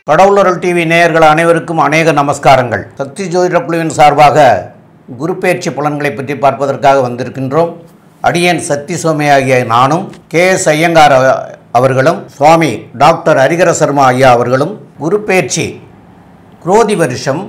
கடவுளர்கள் TV நேயர்கள் அனைவருக்கும் அநேக நமஸ்காரங்கள் சக்தி ஜோதிட குழுவின் சார்பாக குரு பயிற்சி பலன்களை பற்றி பார்ப்பதற்காக வந்திருக்கின்றோம் அடியேன் சக்தி சோமே ஆகிய நானும் கே எஸ் ஐயங்கார் அவ- அவர்களும் சுவாமி டாக்டர் ஹரிகர சர்மா ஐயா அவர்களும் குரு பயிற்சி குரோதி வருஷம்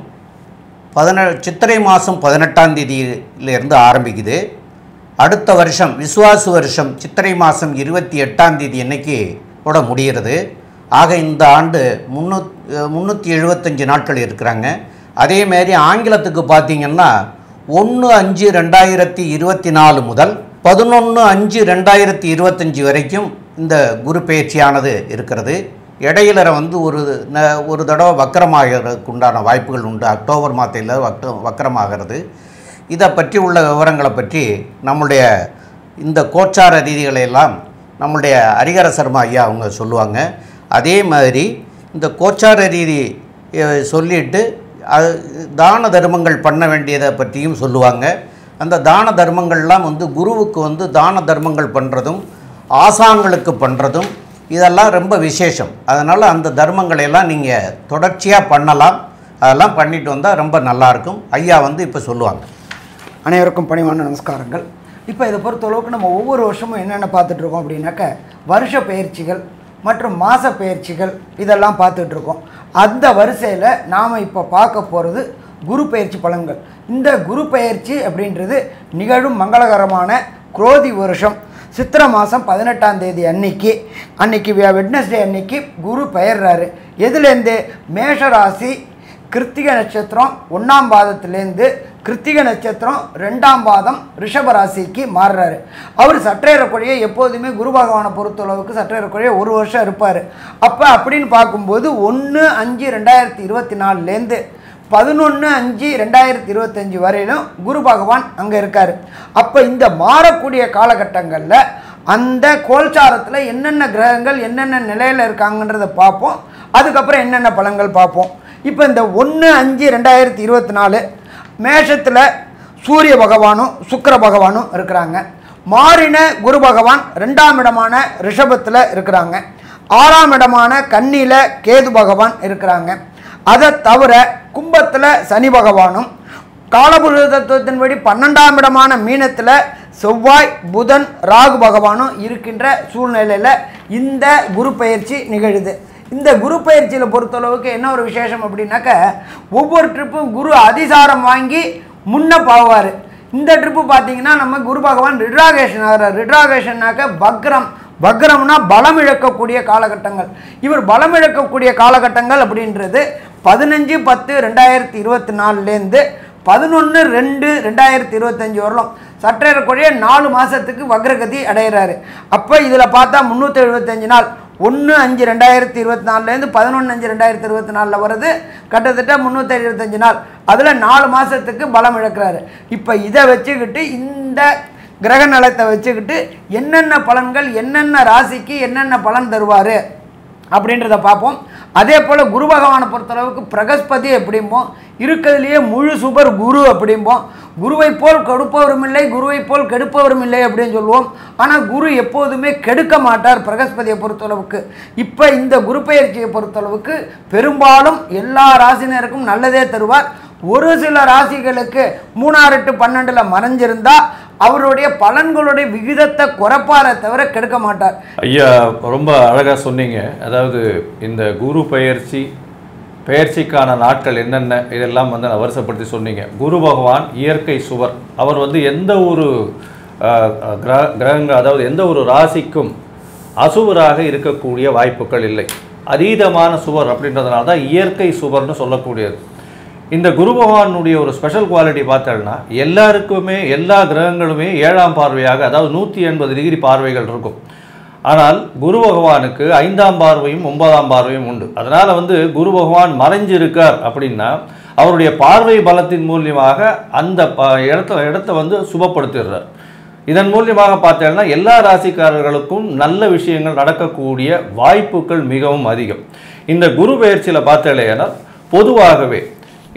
பதினெ சித்திரை மாதம் பதினெட்டாம் தேதியிலிருந்து ஆரம்பிக்குது அடுத்த வருஷம் விசுவாசு வருஷம் சித்திரை மாதம் இருபத்தி எட்டாம் தேதி அன்னைக்கு கூட முடிகிறது ஆக இந்த ஆண்டு முந்நூத் முந்நூற்றி எழுபத்தஞ்சு நாட்கள் இருக்கிறாங்க அதேமாரி ஆங்கிலத்துக்கு பார்த்தீங்கன்னா ஒன்று அஞ்சு ரெண்டாயிரத்தி இருபத்தி நாலு முதல் பதினொன்று அஞ்சு ரெண்டாயிரத்தி இருபத்தஞ்சி வரைக்கும் இந்த குரு பயிற்சியானது இருக்கிறது இடையில வந்து ஒரு ந- ஒரு தடவை வக்கரமாகிறதுக்கு உண்டான வாய்ப்புகள் உண்டு அக்டோபர் மாதத்தில் வக்க வக்கரமாகிறது இதை பற்றி உள்ள விவரங்களை பற்றி நம்முடைய இந்த கோச்சார ரீதிகளை எல்லாம் நம்முடைய ஹரிகர சர்மா ஐயா அவங்க சொல்லுவாங்க அதே மாதிரி இந்த கோச்சார ரீதி அஹ், சொல்லிட்டு அது தான தர்மங்கள் பண்ண வேண்டியதை பற்றியும் சொல்லுவாங்க அந்த தான தர்மங்கள்லாம் வந்து குருவுக்கு வந்து தான தர்மங்கள் பண்ணுறதும் ஆசான்களுக்கு பண்ணுறதும் இதெல்லாம் ரொம்ப விசேஷம் அதனால் அந்த தர்மங்களை எல்லாம் நீங்கள் தொடர்ச்சியாக பண்ணலாம் அதெல்லாம் பண்ணிட்டு வந்தால் ரொம்ப நல்லாயிருக்கும் ஐயா வந்து இப்போ சொல்லுவாங்க அனைவருக்கும் பணிவான நமஸ்காரங்கள் இப்போ இதை பொறுத்தளவுக்கு நம்ம ஒவ்வொரு வருஷமும் என்னென்ன பார்த்துட்டு இருக்கோம் அப்படின்னாக்க வருஷ பயிற்சிகள் மற்றும் மாத பயிற்சிகள் இதெல்லாம் பார்த்துட்டு இருக்கோம் அந்த வரிசையில் நாம் இப்போ பார்க்க போகிறது குரு பயிற்சி பலன்கள் இந்த குரு பயிற்சி அப்படின்றது நிகழும் மங்களகரமான குரோதி வருஷம் சித்திரை மாதம் பதினெட்டாம் தேதி அன்னைக்கு அன்னைக்கு வெட்னஸ்டே அன்னைக்கு குரு பெயர்றாரு எதுலேருந்து மேஷராசி கிருத்திகை நட்சத்திரம் ஒன்றாம் பாதத்திலேருந்து கிருத்திகை நட்சத்திரம் ரெண்டாம் பாதம் ரிஷப ராசிக்கு மாறுறாரு அவர் சற்றேறக்குறைய எப்போதுமே குரு பகவானை பொறுத்தளவுக்கு சற்றேறக்குறைய ஒரு வருஷம் இருப்பார் அப்போ அப்படின்னு பார்க்கும்போது ஒன்று அஞ்சு ரெண்டாயிரத்தி இருபத்தி நாலுலேருந்து பதினொன்று அஞ்சு ரெண்டாயிரத்தி இருபத்தஞ்சி வரையிலும் குரு பகவான் அங்கே இருக்கார் அப்போ இந்த மாறக்கூடிய காலகட்டங்களில் அந்த கோல்சாரத்தில் என்னென்ன கிரகங்கள் என்னென்ன நிலையில் இருக்காங்கன்றதை பார்ப்போம் அதுக்கப்புறம் என்னென்ன பலன்கள் பார்ப்போம் இப்போ இந்த ஒன்று அஞ்சு ரெண்டாயிரத்தி இருபத்தி நாலு மேஷத்தில் சூரிய பகவானும் சுக்கிர பகவானும் இருக்கிறாங்க மாறின குரு பகவான் ரெண்டாம் இடமான ரிஷபத்தில் இருக்கிறாங்க ஆறாம் இடமான கன்னியில் கேது பகவான் இருக்கிறாங்க அதை தவிர கும்பத்தில் சனி பகவானும் காலபுருஷ தத்துவத்தின்படி பன்னெண்டாம் இடமான மீனத்தில் செவ்வாய் புதன் ராகு பகவானும் இருக்கின்ற சூழ்நிலையில் இந்த குரு பயிற்சி நிகழுது இந்த குரு பயிற்சியில் பொறுத்தளவுக்கு என்ன ஒரு விசேஷம் அப்படின்னாக்க ஒவ்வொரு ட்ரிப்பும் குரு அதிசாரம் வாங்கி முன்ன போவார் இந்த ட்ரிப்பு பார்த்தீங்கன்னா நம்ம குரு பகவான் ரிட்ராகேஷன் ஆகிறார் ரிட்ராகேஷன்னாக்க பக்ரம் பக்ரம்னா பலம் இழக்கக்கூடிய காலகட்டங்கள் இவர் பலம் இழக்கக்கூடிய காலகட்டங்கள் அப்படின்றது பதினஞ்சு பத்து ரெண்டாயிரத்தி இருபத்தி நாலுலேருந்து பதினொன்று ரெண்டு ரெண்டாயிரத்தி இருபத்தஞ்சி வரலாம் சற்றேறக்குறைய நாலு மாதத்துக்கு வக்ரகதி அடைகிறாரு அப்போ இதில் பார்த்தா முந்நூற்றி எழுபத்தஞ்சு நாள் ஒன்று அஞ்சு ரெண்டாயிரத்தி இருபத்தி நாலுலேருந்து பதினொன்று அஞ்சு ரெண்டாயிரத்தி இருபத்தி நாலில் வருது கிட்டத்தட்ட முந்நூற்றி எழுபத்தஞ்சு நாள் அதில் நாலு மாதத்துக்கு பலம் இழக்கிறாரு இப்போ இதை வச்சுக்கிட்டு இந்த கிரக நலத்தை வச்சுக்கிட்டு என்னென்ன பலன்கள் என்னென்ன ராசிக்கு என்னென்ன பலன் தருவார் அப்படின்றத பார்ப்போம் அதே போல் குரு பகவானை பொறுத்தளவுக்கு பிரகஸ்பதி எப்படிம்போம் இருக்கிறதுலையே முழு சுபர் குரு அப்படிம்போம் குருவை போல் கொடுப்பவரும் இல்லை குருவை போல் கெடுப்பவரும் இல்லை அப்படின்னு சொல்லுவோம் ஆனால் குரு எப்போதுமே கெடுக்க மாட்டார் பிரகஸ்பதியை பொறுத்தளவுக்கு இப்போ இந்த குரு பயிற்சியை பொறுத்தளவுக்கு பெரும்பாலும் எல்லா ராசினருக்கும் நல்லதே தருவார் ஒரு சில ராசிகளுக்கு மூணாறு டு பன்னெண்டில் மறைஞ்சிருந்தா அவருடைய பலன்களுடைய விகிதத்தை குறைப்பாரே தவிர கெடுக்க மாட்டார் ஐயா ரொம்ப அழகாக சொன்னீங்க அதாவது இந்த குரு பயிற்சி பெயர்ச்சிக்கான நாட்கள் என்னென்ன இதெல்லாம் வந்து நான் வருஷப்படுத்தி சொன்னீங்க குரு பகவான் இயற்கை சுவர் அவர் வந்து எந்த ஒரு அஹ், கிரக கிரகங்கள் அதாவது எந்த ஒரு ராசிக்கும் அசுவராக இருக்கக்கூடிய வாய்ப்புகள் இல்லை அதீதமான சுவர் அப்படின்றதுனால தான் இயற்கை சுவர்னு சொல்லக்கூடியது இந்த குரு பகவானுடைய ஒரு ஸ்பெஷல் குவாலிட்டி பார்த்தோம்னா எல்லாருக்குமே எல்லா கிரகங்களுமே ஏழாம் பார்வையாக அதாவது நூற்றி எண்பது டிகிரி பார்வைகள் இருக்கும் ஆனால் குரு பகவானுக்கு ஐந்தாம் பார்வையும் ஒன்பதாம் பார்வையும் உண்டு அதனால் வந்து குரு பகவான் மறைஞ்சிருக்கார் அப்படின்னா அவருடைய பார்வை பலத்தின் மூலியமாக அந்த ப இடத்த இடத்த வந்து சுபப்படுத்திடுறார் இதன் மூலியமாக பார்த்தீங்கன்னா எல்லா ராசிக்காரர்களுக்கும் நல்ல விஷயங்கள் நடக்கக்கூடிய வாய்ப்புகள் மிகவும் அதிகம் இந்த குரு பயிற்சியில் பார்த்தீங்கன்னா பொதுவாகவே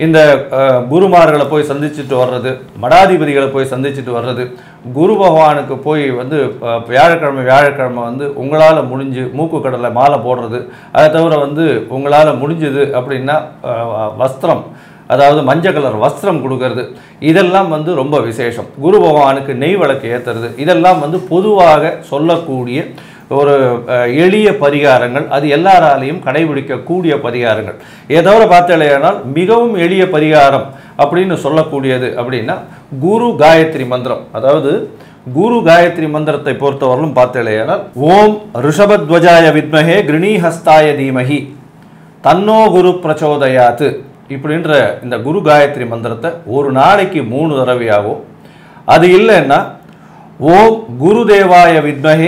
இந்த அஹ், குருமார்களை போய் சந்திச்சுட்டு வர்றது மடாதிபதிகளை போய் சந்திச்சுட்டு வர்றது குரு பகவானுக்கு போய் வந்து அஹ், வியாழக்கிழமை வியாழக்கிழமை வந்து உங்களால் முடிஞ்சு மூக்கு கடலை மாலை போடுறது அதை தவிர வந்து உங்களால் முடிஞ்சது அப்படின்னா அஹ், வஸ்திரம் அதாவது மஞ்சள் கலர் வஸ்திரம் கொடுக்கறது இதெல்லாம் வந்து ரொம்ப விசேஷம் குரு பகவானுக்கு நெய் விளக்கு ஏற்றுறது இதெல்லாம் வந்து பொதுவாக சொல்லக்கூடிய ஒரு அஹ், எளிய பரிகாரங்கள் அது எல்லாராலையும் கடைபிடிக்கக்கூடிய பரிகாரங்கள் இதை தவிர பார்த்தலையானால் மிகவும் எளிய பரிகாரம் அப்படின்னு சொல்லக்கூடியது அப்படின்னா குரு காயத்ரி மந்திரம் அதாவது குரு காயத்ரி மந்திரத்தை பொறுத்தவரையிலும் பார்த்தலையானால் ஓம் ரிஷபத்வஜாய வித்மஹே கிருணீஹஸ்தாய தீமஹி தன்னோ குரு பிரச்சோதயாத்து இப்படின்ற இந்த குரு காயத்ரி மந்திரத்தை ஒரு நாளைக்கு மூணு தடவையாகும் அது இல்லைன்னா ஓம் குரு தேவாய வித்மஹே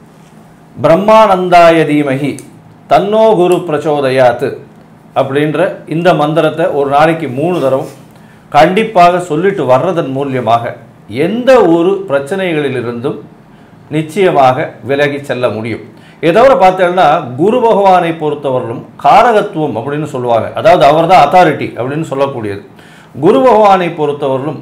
பிரம்மானந்தாய தீமஹி தன்னோ குரு பிரச்சோதயாத்து அப்படின்ற இந்த மந்திரத்தை ஒரு நாளைக்கு மூணு தடவை கண்டிப்பாக சொல்லிட்டு வர்றதன் மூலியமாக எந்த ஒரு பிரச்சனைகளிலிருந்தும் நிச்சயமாக விலகி செல்ல முடியும் இதை தவிர பார்த்தீங்கன்னா குரு பகவானை பொறுத்தவரையிலும் காரகத்துவம் அப்படின்னு சொல்லுவாங்க அதாவது அவர் தான் அத்தாரிட்டி அப்படின்னு சொல்லக்கூடியது குரு பகவானை பொறுத்தவரையிலும்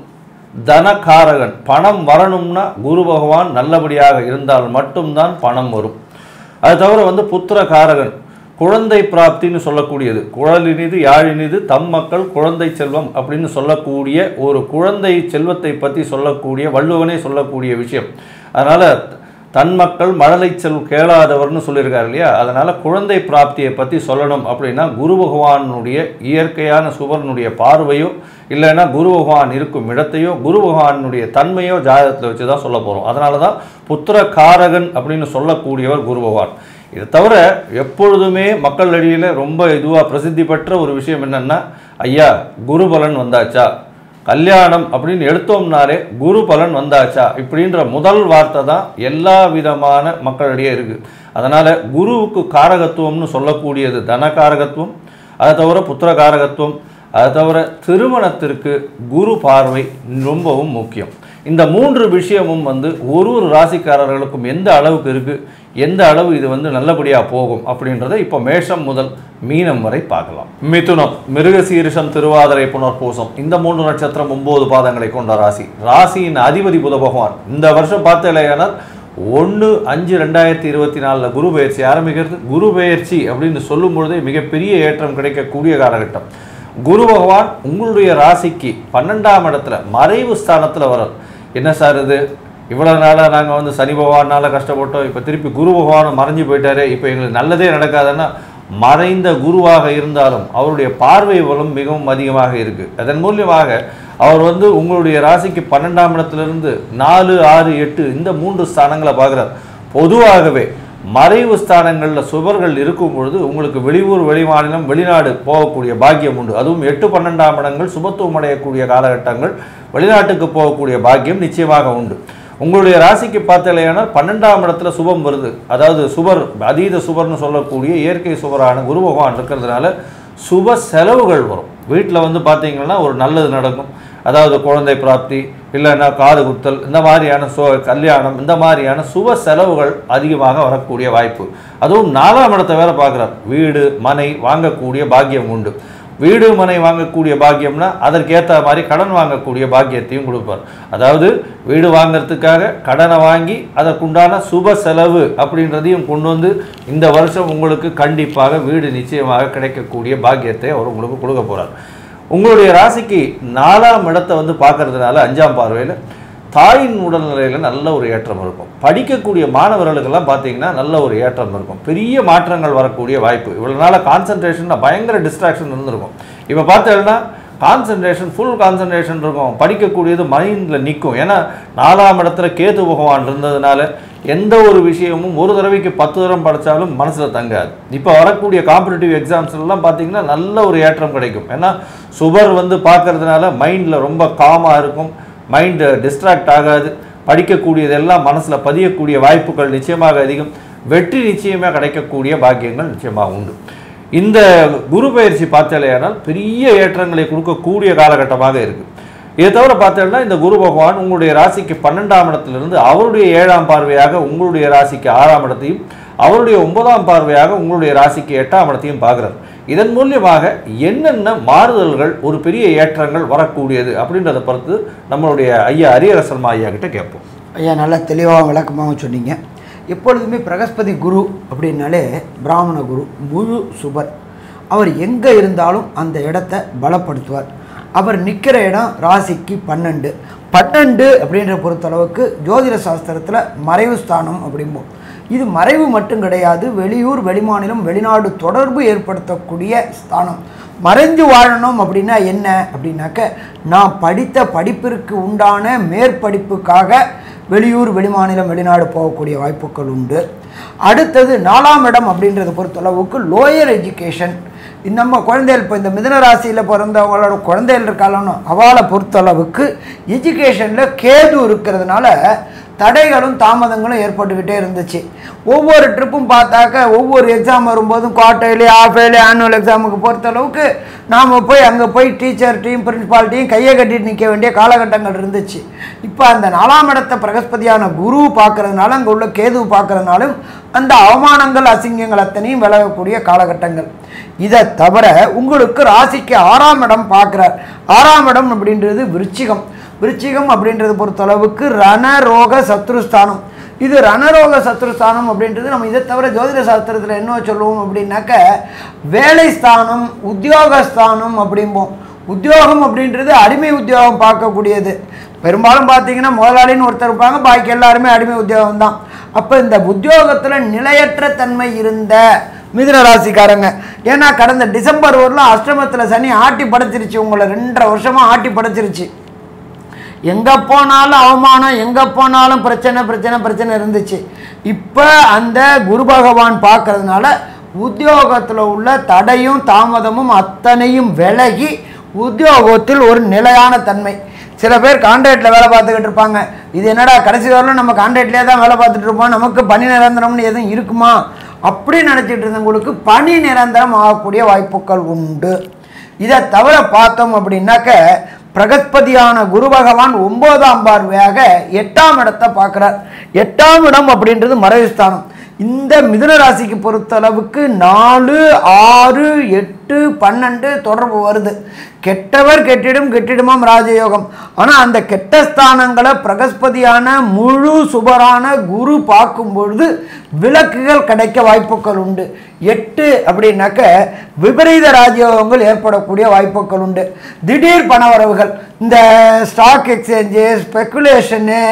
தனகாரகன் பணம் வரணும்னா குரு பகவான் நல்லபடியாக இருந்தால் மட்டும்தான் பணம் வரும் அது தவிர வந்து புத்திர காரகன் குழந்தை பிராப்தின்னு சொல்லக்கூடியது குழலினிது யாழினிது தம் மக்கள் குழந்தை செல்வம் அப்படின்னு சொல்லக்கூடிய ஒரு குழந்தை செல்வத்தை பற்றி சொல்லக்கூடிய வள்ளுவனே சொல்லக்கூடிய விஷயம் அதனால் தன் மக்கள் மழலை செல் கேளாதவர்னு சொல்லியிருக்காரு இல்லையா அதனால் குழந்தை பிராப்தியை பற்றி சொல்லணும் அப்படின்னா குரு பகவானுடைய இயற்கையான சுவரனுடைய பார்வையோ இல்லைன்னா குரு பகவான் இருக்கும் இடத்தையோ குரு பகவானுடைய தன்மையோ ஜாதகத்தில் வச்சு தான் சொல்ல போகிறோம் அதனால தான் புத்திர காரகன் அப்படின்னு சொல்லக்கூடியவர் குரு பகவான் இதை தவிர எப்பொழுதுமே மக்கள் அடியில் ரொம்ப இதுவாக பிரசித்தி பெற்ற ஒரு விஷயம் என்னென்னா ஐயா குரு பலன் வந்தாச்சா கல்யாணம் அப்படின்னு எடுத்தோம்னாலே குரு பலன் வந்தாச்சா இப்படின்ற முதல் வார்த்தை தான் எல்லா விதமான மக்களிடையே இருக்குது அதனால் குருவுக்கு காரகத்துவம்னு சொல்லக்கூடியது தனகாரகத்துவம் அதை தவிர புத்திர காரகத்துவம் அதை தவிர திருமணத்திற்கு குரு பார்வை ரொம்பவும் முக்கியம் இந்த மூன்று விஷயமும் வந்து ஒரு ஒரு ராசிக்காரர்களுக்கும் எந்த அளவுக்கு இருக்குது எந்த அளவு இது வந்து நல்லபடியாக போகும் அப்படின்றத இப்போ மேஷம் முதல் மீனம் வரை பார்க்கலாம் மிதுனம் மிருகசீரிஷம் திருவாதிரை புனர்பூசம் இந்த மூன்று நட்சத்திரம் ஒன்பது பாதங்களை கொண்ட ராசி ராசியின் அதிபதி புத பகவான் இந்த வருஷம் பார்த்தலையானால் ஒன்று அஞ்சு ரெண்டாயிரத்தி இருபத்தி நாலில் குரு பயிற்சி ஆரம்பிக்கிறது குரு பயிற்சி அப்படின்னு சொல்லும் பொழுதே மிகப்பெரிய ஏற்றம் கிடைக்கக்கூடிய காலகட்டம் குரு பகவான் உங்களுடைய ராசிக்கு பன்னெண்டாம் இடத்துல மறைவு ஸ்தானத்தில் வரார் என்ன சார் இது இவ்வளோ நாளாக நாங்கள் வந்து சனி பகவானால கஷ்டப்பட்டோம் இப்போ திருப்பி குரு பகவான் மறைஞ்சு போயிட்டாரு இப்போ எங்களுக்கு நல்லதே நடக்காதுன்னா மறைந்த குருவாக இருந்தாலும் அவருடைய பார்வை பலம் மிகவும் அதிகமாக இருக்குது அதன் மூலியமாக அவர் வந்து உங்களுடைய ராசிக்கு பன்னெண்டாம் இடத்திலிருந்து நாலு ஆறு எட்டு இந்த மூன்று ஸ்தானங்களை பார்க்குறார் பொதுவாகவே மறைவு ஸ்தானங்களில் சுவர்கள் இருக்கும் பொழுது உங்களுக்கு வெளியூர் வெளிமாநிலம் வெளிநாடு போகக்கூடிய பாக்கியம் உண்டு அதுவும் எட்டு பன்னெண்டாம் இடங்கள் சுபத்துவம் அடையக்கூடிய காலகட்டங்கள் வெளிநாட்டுக்கு போகக்கூடிய பாக்கியம் நிச்சயமாக உண்டு உங்களுடைய ராசிக்கு பார்த்தலையானால் பன்னெண்டாம் இடத்துல சுபம் வருது அதாவது சுபர் அதீத சுபர்னு சொல்லக்கூடிய இயற்கை சுபரான குரு பகவான் இருக்கிறதுனால சுப செலவுகள் வரும் வீட்டில் வந்து பார்த்தீங்கன்னா ஒரு நல்லது நடக்கும் அதாவது குழந்தை பிராப்தி இல்லைன்னா காது குத்தல் இந்த மாதிரியான சோ கல்யாணம் இந்த மாதிரியான சுப செலவுகள் அதிகமாக வரக்கூடிய வாய்ப்பு அதுவும் நாலாம் இடத்தை வேற பார்க்குறார் வீடு மனை வாங்கக்கூடிய பாக்கியம் உண்டு வீடு மனை வாங்கக்கூடிய பாக்கியம்னா அதற்கேற்ற மாதிரி கடன் வாங்கக்கூடிய பாக்கியத்தையும் கொடுப்பார் அதாவது வீடு வாங்குறதுக்காக கடனை வாங்கி அதற்குண்டான சுப செலவு அப்படின்றதையும் கொண்டு வந்து இந்த வருஷம் உங்களுக்கு கண்டிப்பாக வீடு நிச்சயமாக கிடைக்கக்கூடிய பாக்கியத்தை அவர் உங்களுக்கு கொடுக்க போகிறார் உங்களுடைய ராசிக்கு நாலாம் இடத்தை வந்து பார்க்கறதுனால அஞ்சாம் பார்வையில் தாயின் உடல்நிலையில் நல்ல ஒரு ஏற்றம் இருக்கும் படிக்கக்கூடிய மாணவர்களுக்கெல்லாம் பார்த்தீங்கன்னா நல்ல ஒரு ஏற்றம் இருக்கும் பெரிய மாற்றங்கள் வரக்கூடிய வாய்ப்பு இவ்வளோ நாளாக கான்சன்ட்ரேஷன் பயங்கர டிஸ்ட்ராக்ஷன் இருந்திருக்கும் இப்போ பார்த்தீங்கன்னா கான்சன்ட்ரேஷன் ஃபுல் கான்சன்ட்ரேஷன் இருக்கும் படிக்கக்கூடியது மைண்டில் நிற்கும் ஏன்னா நாலாம் இடத்துல கேது பகவான் இருந்ததுனால எந்த ஒரு விஷயமும் ஒரு தடவைக்கு பத்து தரம் படித்தாலும் மனசில் தங்காது இப்போ வரக்கூடிய காம்படிட்டிவ் எக்ஸாம்ஸ்லாம் பார்த்தீங்கன்னா நல்ல ஒரு ஏற்றம் கிடைக்கும் ஏன்னா சுபர் வந்து பார்க்கறதுனால மைண்டில் ரொம்ப காமாக இருக்கும் மைண்டு டிஸ்ட்ராக்ட் ஆகாது படிக்கக்கூடியதெல்லாம் மனசில் பதியக்கூடிய வாய்ப்புகள் நிச்சயமாக அதிகம் வெற்றி நிச்சயமாக கிடைக்கக்கூடிய பாக்கியங்கள் நிச்சயமாக உண்டு இந்த குரு பயிற்சி பார்த்தாலேயானால் பெரிய ஏற்றங்களை கொடுக்கக்கூடிய காலகட்டமாக இருக்குது இதை தவிர பார்த்தோம்னா இந்த குரு பகவான் உங்களுடைய ராசிக்கு பன்னெண்டாம் இடத்திலிருந்து அவருடைய ஏழாம் பார்வையாக உங்களுடைய ராசிக்கு ஆறாம் இடத்தையும் அவருடைய ஒன்பதாம் பார்வையாக உங்களுடைய ராசிக்கு எட்டாம் இடத்தையும் பார்க்குறார் இதன் மூலியமாக என்னென்ன மாறுதல்கள் ஒரு பெரிய ஏற்றங்கள் வரக்கூடியது அப்படின்றத பொறுத்து நம்மளுடைய ஐயா அரியரசர்மா ஐயா கிட்ட கேட்போம் ஐயா நல்லா தெளிவாக விளக்கமாகவும் சொன்னீங்க எப்பொழுதுமே பிரகஸ்பதி குரு அப்படின்னாலே பிராமண குரு முழு சுபர் அவர் எங்கே இருந்தாலும் அந்த இடத்த பலப்படுத்துவார் அவர் நிற்கிற இடம் ராசிக்கு பன்னெண்டு பன்னெண்டு அப்படின்ற பொறுத்தளவுக்கு ஜோதிட சாஸ்திரத்தில் மறைவு ஸ்தானம் அப்படிம்போம் இது மறைவு மட்டும் கிடையாது வெளியூர் வெளிமாநிலம் வெளிநாடு தொடர்பு ஏற்படுத்தக்கூடிய ஸ்தானம் மறைஞ்சு வாழணும் அப்படின்னா என்ன அப்படின்னாக்க நான் படித்த படிப்பிற்கு உண்டான மேற்படிப்புக்காக வெளியூர் வெளிமாநிலம் வெளிநாடு போகக்கூடிய வாய்ப்புகள் உண்டு அடுத்தது நாலாம் இடம் அப்படின்றத பொறுத்தளவுக்கு லோயர் எஜுகேஷன் நம்ம குழந்தைகள் இப்போ இந்த மிதுன ராசியில் பிறந்தவங்களோட குழந்தைகள் இருக்காளோ அவளை பொறுத்தளவுக்கு எஜுகேஷனில் கேது இருக்கிறதுனால தடைகளும் தாமதங்களும் ஏற்பட்டுக்கிட்டே இருந்துச்சு ஒவ்வொரு ட்ரிப்பும் பார்த்தாக்க ஒவ்வொரு எக்ஸாம் வரும்போதும் குவார்டர்லி ஆஃப் இயர்லி ஆனுவல் எக்ஸாமுக்கு பொறுத்த அளவுக்கு நாம் போய் அங்கே போய் டீச்சர் டீம் பிரின்சிபால் டீம் கையை கட்டிட்டு நிற்க வேண்டிய காலகட்டங்கள் இருந்துச்சு இப்போ அந்த நாலாம் இடத்த பிரகஸ்பதியான குரு பார்க்கறதுனால அங்கே உள்ள கேது பார்க்கறதுனாலும் அந்த அவமானங்கள் அசிங்கங்கள் அத்தனையும் விலகக்கூடிய காலகட்டங்கள் இதை தவிர உங்களுக்கு ராசிக்கு ஆறாம் இடம் பார்க்குறார் ஆறாம் இடம் அப்படின்றது விருச்சிகம் விருச்சிகம் அப்படின்றது பொறுத்தளவுக்கு ரணரோக சத்ருஸ்தானம் இது ரணரோக சத்ருஸ்தானம் அப்படின்றது நம்ம இதை தவிர ஜோதிட சாஸ்திரத்தில் என்ன சொல்லுவோம் அப்படின்னாக்க வேலை ஸ்தானம் உத்தியோகஸ்தானம் அப்படிம்போம் உத்தியோகம் அப்படின்றது அடிமை உத்தியோகம் பார்க்கக்கூடியது பெரும்பாலும் பார்த்தீங்கன்னா முதலாளின்னு ஒருத்தர் இருப்பாங்க பாக்கி எல்லாருமே அடிமை உத்தியோகம் தான் அப்போ இந்த உத்தியோகத்தில் நிலையற்ற தன்மை இருந்த மிதுன ராசிக்காரங்க ஏன்னா கடந்த டிசம்பர் வரலாம் அஷ்டமத்தில் சனி ஆட்டி படைச்சிருச்சு உங்களை ரெண்டரை வருஷமாக ஆட்டி படைச்சிருச்சு எங்கே போனாலும் அவமானம் எங்கே போனாலும் பிரச்சனை பிரச்சனை பிரச்சனை இருந்துச்சு இப்போ அந்த குரு பகவான் பார்க்கறதுனால உத்தியோகத்தில் உள்ள தடையும் தாமதமும் அத்தனையும் விலகி உத்தியோகத்தில் ஒரு நிலையான தன்மை சில பேர் கான்ட்ராக்டில் வேலை பார்த்துக்கிட்டு இருப்பாங்க இது என்னடா கடைசி வரலும் நம்ம கான்ட்ராக்ட்லேயே தான் வேலை பார்த்துட்டு இருப்போம் நமக்கு பணி நிரந்தரம்னு எதுவும் இருக்குமா அப்படி நினச்சிட்டு இருந்தவங்களுக்கு பணி நிரந்தரம் ஆகக்கூடிய வாய்ப்புகள் உண்டு இதை தவிர பார்த்தோம் அப்படின்னாக்க பிரகஸ்பதியான குரு பகவான் ஒன்பதாம் பார்வையாக எட்டாம் இடத்தை பார்க்குறார் எட்டாம் இடம் அப்படின்றது மறைவுஸ்தானம் இந்த மிதுன ராசிக்கு பொறுத்தளவுக்கு நாலு ஆறு எட்டு பன்னெண்டு தொடர்பு வருது கெட்டவர் கெட்டிடும் கெட்டிடுமாம் ராஜயோகம் ஆனால் அந்த கெட்ட ஸ்தானங்களை பிரகஸ்பதியான முழு சுபரான குரு பார்க்கும் பொழுது விளக்குகள் கிடைக்க வாய்ப்புகள் உண்டு எட்டு அப்படின்னாக்க விபரீத ராஜயோகங்கள் ஏற்படக்கூடிய வாய்ப்புகள் உண்டு திடீர் பணவரவுகள் இந்த ஸ்டாக் எக்ஸ்சேஞ்சு ஸ்பெக்குலேஷனு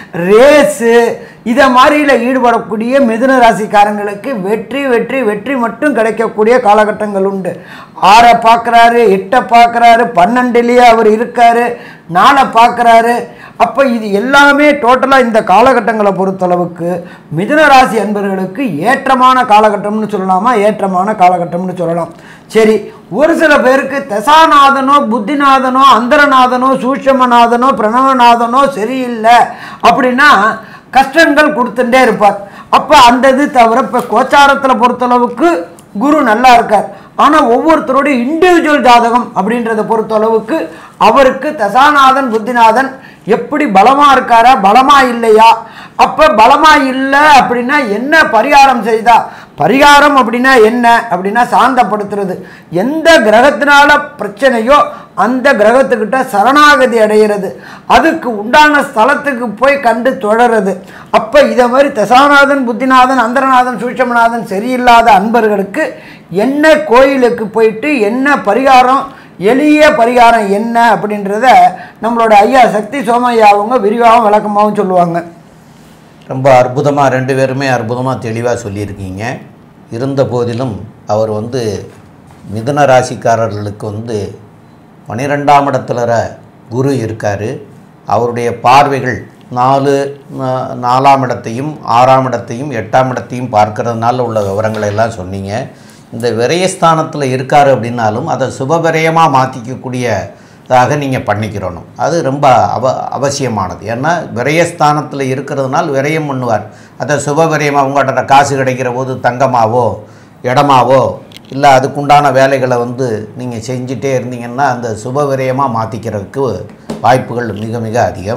ரேஸு இதை மாதிரியில் ஈடுபடக்கூடிய மிதுன ராசிக்காரங்களுக்கு வெற்றி வெற்றி வெற்றி மட்டும் கிடைக்கக்கூடிய காலகட்டங்கள் உண்டு ஆறை பார்க்குறாரு எட்டை பார்க்குறாரு பன்னெண்டுலேயே அவர் இருக்காரு நாளை பார்க்குறாரு அப்போ இது எல்லாமே டோட்டலாக இந்த காலகட்டங்களை பொறுத்தளவுக்கு மிதுன ராசி அன்பர்களுக்கு ஏற்றமான காலகட்டம்னு சொல்லலாமா ஏற்றமான காலகட்டம்னு சொல்லலாம் சரி ஒரு சில பேருக்கு தசாநாதனோ புத்திநாதனோ அந்தரநாதனோ சூட்சமநாதனோ பிரணவநாதனோ சரியில்லை அப்படின்னா கஷ்டங்கள் கொடுத்துட்டே இருப்பார் அப்போ அந்த இது தவிர இப்போ கோச்சாரத்தில் பொறுத்தளவுக்கு குரு நல்லா இருக்கார் ஆனால் ஒவ்வொருத்தருடைய இண்டிவிஜுவல் ஜாதகம் அப்படின்றத பொறுத்தளவுக்கு அவருக்கு தசாநாதன் புத்திநாதன் எப்படி பலமா இருக்காரா பலமா இல்லையா அப்ப பலமா இல்லை அப்படின்னா என்ன பரிகாரம் செய்தா பரிகாரம் அப்படின்னா என்ன அப்படின்னா சாந்தப்படுத்துறது எந்த கிரகத்தினால பிரச்சனையோ அந்த கிரகத்துக்கிட்ட சரணாகதி அடைகிறது அதுக்கு உண்டான ஸ்தலத்துக்கு போய் கண்டு தொடறது அப்போ இதை மாதிரி தசாநாதன் புத்திநாதன் அந்தரநாதன் சூட்சமநாதன் சரியில்லாத அன்பர்களுக்கு என்ன கோயிலுக்கு போயிட்டு என்ன பரிகாரம் எளிய பரிகாரம் என்ன அப்படின்றத நம்மளோட ஐயா சக்தி சோமையா அவங்க விரிவாகவும் விளக்கமாகவும் சொல்லுவாங்க ரொம்ப அற்புதமாக ரெண்டு பேருமே அற்புதமாக தெளிவாக சொல்லியிருக்கீங்க இருந்த போதிலும் அவர் வந்து மிதுன ராசிக்காரர்களுக்கு வந்து பன்னிரெண்டாம் இடத்துல குரு இருக்கார் அவருடைய பார்வைகள் நாலு நா- நாலாம் இடத்தையும் ஆறாம் இடத்தையும் எட்டாம் இடத்தையும் பார்க்கறதுனால உள்ள விவரங்களை எல்லாம் சொன்னீங்க இந்த விரயஸ்தானத்தில் இருக்கார் அப்படின்னாலும் அதை சுபவிரயமாக மாற்றிக்கக்கூடியதாக நீங்கள் பண்ணிக்கிறணும் அது ரொம்ப அவ அவசியமானது ஏன்னா விரயஸ்தானத்தில் இருக்கிறதுனால விரயம் பண்ணுவார் அதை சுபவிரயமாக உங்கள்கிட்ட காசு கிடைக்கிற போது தங்கமாவோ இடமாவோ இல்லை அதுக்குண்டான வேலைகளை வந்து நீங்கள் செஞ்சுட்டே இருந்தீங்கன்னா அந்த சுப விரயமாக மாற்றிக்கிறதுக்கு வாய்ப்புகள் மிக மிக அதிகம்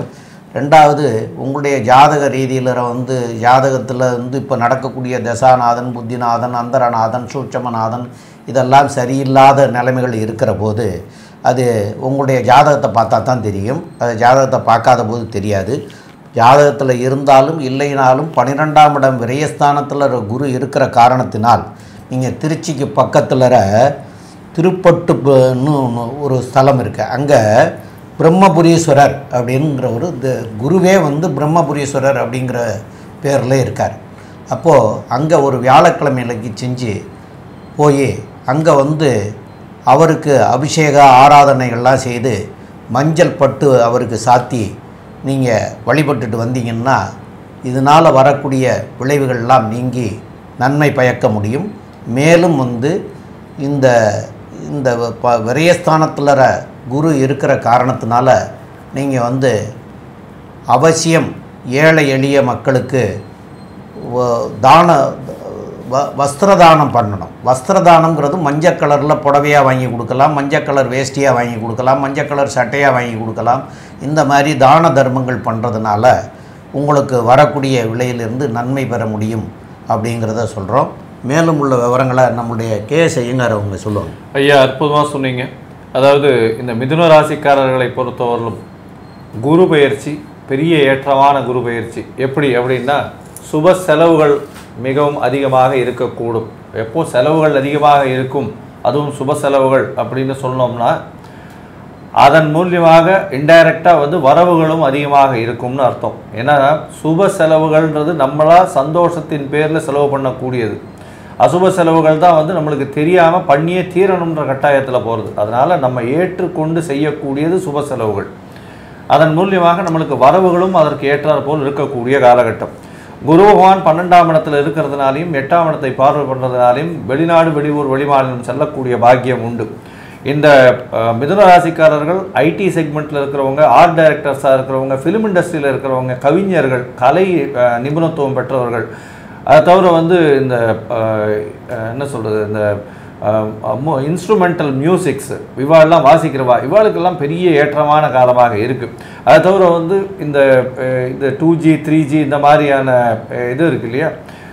ரெண்டாவது உங்களுடைய ஜாதக ரீதியில் வந்து ஜாதகத்தில் வந்து இப்போ நடக்கக்கூடிய தசாநாதன் புத்திநாதன் அந்தரநாதன் சூட்சமநாதன் இதெல்லாம் சரியில்லாத நிலைமைகள் இருக்கிற போது அது உங்களுடைய ஜாதகத்தை பார்த்தா தான் தெரியும் அது ஜாதகத்தை பார்க்காத போது தெரியாது ஜாதகத்தில் இருந்தாலும் இல்லைனாலும் பன்னிரெண்டாம் இடம் விரயஸ்தானத்தில் ஒரு குரு இருக்கிற காரணத்தினால் நீங்கள் திருச்சிக்கு பக்கத்தில் திருப்பட்டுன்னு ஒண்ணு ஒரு ஸ்தலம் இருக்குது அங்கே பிரம்மபுரீஸ்வரர் அப்படிங்கிற ஒரு இந்த குருவே வந்து பிரம்மபுரீஸ்வரர் அப்படிங்கிற பேரில் இருக்கார் அப்போது அங்கே ஒரு வியாழக்கிழமையிலக்கு செஞ்சு போய் அங்கே வந்து அவருக்கு அபிஷேக ஆராதனைகள்லாம் செய்து மஞ்சள் பட்டு அவருக்கு சாத்தி நீங்கள் வழிபட்டுட்டு வந்தீங்கன்னா இதனால் வரக்கூடிய விளைவுகள்லாம் நீங்கி நன்மை பயக்க முடியும் மேலும் வந்து இந்த இந்த ப விரயஸ்தானத்தில் குரு இருக்கிற காரணத்தினால நீங்கள் வந்து அவசியம் ஏழை எளிய மக்களுக்கு வ- தான வ- வஸ்திரதானம் பண்ணணும் வஸ்திரதானம்ங்கிறது மஞ்சள் கலரில் புடவையாக வாங்கி கொடுக்கலாம் மஞ்சள் கலர் வேஷ்டியாக வாங்கி கொடுக்கலாம் மஞ்சள் கலர் சட்டையாக வாங்கி கொடுக்கலாம் இந்த மாதிரி தான தர்மங்கள் பண்ணுறதுனால உங்களுக்கு வரக்கூடிய விலையிலிருந்து நன்மை பெற முடியும் அப்படிங்கிறத சொல்கிறோம் மேலும் உள்ள விவரங்களை நம்முடைய கே ஐயங்கார் அவங்க சொல்லுவாங்க ஐயா அற்புதமாக சொன்னீங்க அதாவது இந்த மிதுன ராசிக்காரர்களை பொறுத்தவரையிலும் குரு பயிற்சி பெரிய ஏற்றமான குரு பயிற்சி எப்படி அப்படின்னா சுப செலவுகள் மிகவும் அதிகமாக இருக்கக்கூடும் எப்போ செலவுகள் அதிகமாக இருக்கும் அதுவும் சுப செலவுகள் அப்படின்னு சொன்னோம்னா அதன் மூலியமாக இன்டைரக்டாக வந்து வரவுகளும் அதிகமாக இருக்கும்னு அர்த்தம் ஏன்னா சுப செலவுகள்ன்றது நம்மளா சந்தோஷத்தின் பேரில் செலவு பண்ணக்கூடியது அசுப செலவுகள் தான் வந்து நம்மளுக்கு தெரியாமல் பண்ணியே தீரணுன்ற கட்டாயத்தில் போகிறது அதனால் நம்ம ஏற்றுக்கொண்டு செய்யக்கூடியது சுப செலவுகள் அதன் மூலியமாக நம்மளுக்கு வரவுகளும் அதற்கு ஏற்றாற் போல் இருக்கக்கூடிய காலகட்டம் குரு பகவான் பன்னெண்டாம் இடத்துல இருக்கிறதுனாலையும் எட்டாம் இடத்தை பார்வை பண்ணுறதுனாலையும் வெளிநாடு வெளியூர் வெளிமாநிலம் செல்லக்கூடிய பாக்கியம் உண்டு இந்த அஹ், மிதுன ராசிக்காரர்கள் ஐடி செக்மெண்ட்டில் இருக்கிறவங்க ஆர்ட் டைரக்டர்ஸாக இருக்கிறவங்க ஃபிலிம் இண்டஸ்ட்ரியில் இருக்கிறவங்க கவிஞர்கள் கலை அஹ், நிபுணத்துவம் பெற்றவர்கள் அதை தவிர வந்து இந்த அஹ், அஹ், என்ன சொல்கிறது இந்த இன்ஸ்ட்ருமெண்டல் மியூசிக்ஸ் இவாளெல்லாம் வாசிக்கிறவா இவாளுக்கெல்லாம் பெரிய ஏற்றமான காலமாக இருக்குது அதை தவிர வந்து இந்த அஹ், இந்த டூ ஜி த்ரீ ஜி இந்த மாதிரியான அஹ், இது இருக்கு இல்லையா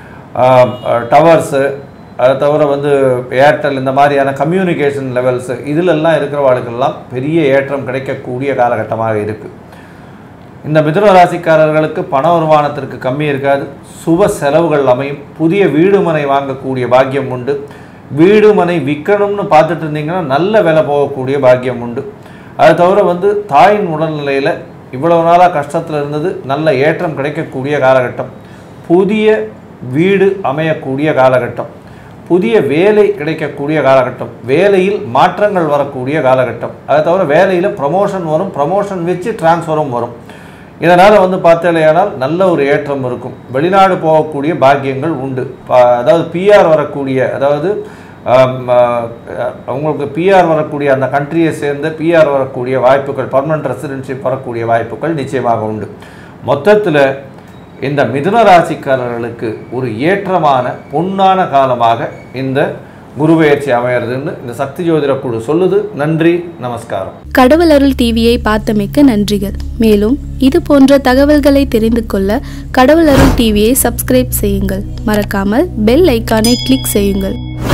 டவர்ஸு அதை தவிர வந்து ஏர்டெல் இந்த மாதிரியான கம்யூனிகேஷன் லெவல்ஸு இதிலெல்லாம் இருக்கிறவாளுக்கெல்லாம் பெரிய ஏற்றம் கிடைக்கக்கூடிய காலகட்டமாக இருக்குது இந்த மிதுன ராசிக்காரர்களுக்கு பண வருமானத்திற்கு கம்மி இருக்காது சுப செலவுகள் அமையும் புதிய வீடு மனை வாங்கக்கூடிய பாக்கியம் உண்டு வீடு மனை விற்கணும்னு பார்த்துட்டு இருந்தீங்கன்னா நல்ல விலை போகக்கூடிய பாக்கியம் உண்டு அது தவிர வந்து தாயின் உடல்நிலையில் இவ்வளவு நாளாக கஷ்டத்தில் இருந்தது நல்ல ஏற்றம் கிடைக்கக்கூடிய காலகட்டம் புதிய வீடு அமையக்கூடிய காலகட்டம் புதிய வேலை கிடைக்கக்கூடிய காலகட்டம் வேலையில் மாற்றங்கள் வரக்கூடிய காலகட்டம் அதை தவிர வேலையில் ப்ரமோஷன் வரும் ப்ரமோஷன் வச்சு டிரான்ஸ்ஃபரும் வரும் இதனால் வந்து பார்த்தேலையானால் நல்ல ஒரு ஏற்றம் இருக்கும் வெளிநாடு போகக்கூடிய பாக்கியங்கள் உண்டு ப- அதாவது பிஆர் வரக்கூடிய அதாவது ஆம், ஆ, உங்களுக்கு பிஆர் வரக்கூடிய அந்த கண்ட்ரியை சேர்ந்த பிஆர் வரக்கூடிய வாய்ப்புகள் பர்மனன்ட் ரெசிடென்ஷிப் வரக்கூடிய வாய்ப்புகள் நிச்சயமாக உண்டு மொத்தத்தில் இந்த மிதுன ராசிக்காரர்களுக்கு ஒரு ஏற்றமான பொன்னான காலமாக இந்த குருபெயர்ச்சி அமையிறதுன்னு இந்த சக்தி ஜோதிட குழு சொல்லுது நன்றி நமஸ்காரம் கடவுள் அருள் டிவியை பார்த்தமைக்க நன்றிகள் மேலும் இது போன்ற தகவல்களை தெரிந்து கொள்ள கடவுள் அருள் டிவியை சப்ஸ்கிரைப் செய்யுங்கள் மறக்காமல் பெல் ஐக்கானை கிளிக் செய்யுங்கள்